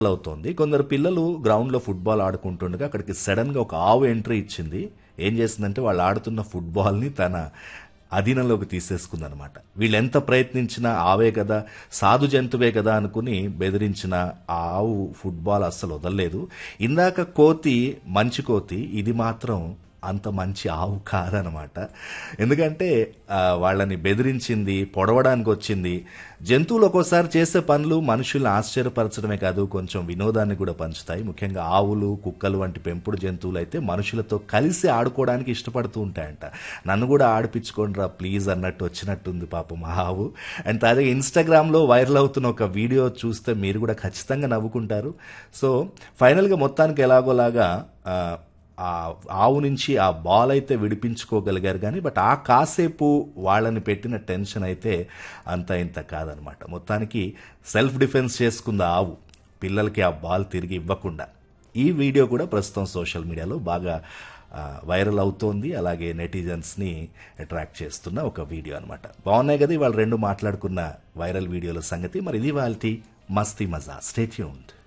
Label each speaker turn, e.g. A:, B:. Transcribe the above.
A: అవుతోంది కొందరు పిల్లలు గ్రౌండ్లో ఫుట్బాల్ ఆడుకుంటుండగా అక్కడికి సడన్గా ఒక ఆవు ఎంట్రీ ఇచ్చింది ఏం చేసిందంటే వాళ్ళు ఆడుతున్న ఫుట్బాల్ని తన అధీనంలోకి తీసేసుకుందనమాట వీళ్ళు ఎంత ప్రయత్నించినా ఆవే కదా సాధు జంతువే కదా అనుకుని బెదిరించిన ఆ ఆవు ఫుట్బాల్ అస్సలు వదలలేదు ఇందాక కోతి మంచి కోతి ఇది మాత్రం అంత మంచి ఆవు కాదనమాట ఎందుకంటే ఆ, వాళ్ళని బెదిరించింది పొడవడానికి వచ్చింది జంతువులు ఒక్కోసారి చేసే పనులు మనుషుల్ని ఆశ్చర్యపరచడమే కాదు కొంచెం వినోదాన్ని కూడా పంచుతాయి ముఖ్యంగా ఆవులు కుక్కలు వంటి పెంపుడు జంతువులు అయితే మనుషులతో కలిసి ఆడుకోవడానికి ఇష్టపడుతూ ఉంటాయంట నన్ను కూడా ఆడిపించుకోండి రా ప్లీజ్ అన్నట్టు వచ్చినట్టుంది పాపం ఆ ఆవు అండ్ అదే ఇన్స్టాగ్రామ్లో వైరల్ అవుతున్న ఒక వీడియో చూస్తే మీరు కూడా ఖచ్చితంగా నవ్వుకుంటారు సో ఫైనల్గా మొత్తానికి ఎలాగోలాగా ఆ, ఆ ఆవు నుంచి ఆ బాల్ అయితే విడిపించుకోగలిగారు కానీ బట్ ఆ కాసేపు వాళ్ళని పెట్టిన టెన్షన్ అయితే అంత ఇంత కాదనమాట మొత్తానికి సెల్ఫ్ డిఫెన్స్ చేసుకుంది ఆ ఆవు పిల్లలకి ఆ బాల్ తిరిగి ఇవ్వకుండా ఈ వీడియో కూడా ప్రస్తుతం సోషల్ మీడియాలో బాగా ఆ, వైరల్ అవుతోంది అలాగే నెటిజన్స్ని అట్రాక్ట్ చేస్తున్న ఒక వీడియో అనమాట బాగున్నాయి కదా ఇవాళ రెండు మాట్లాడుకున్న వైరల్ వీడియోల సంగతి మరి ఇది వాళ్ళ మస్తీ మజా స్టేట్యూన్డ్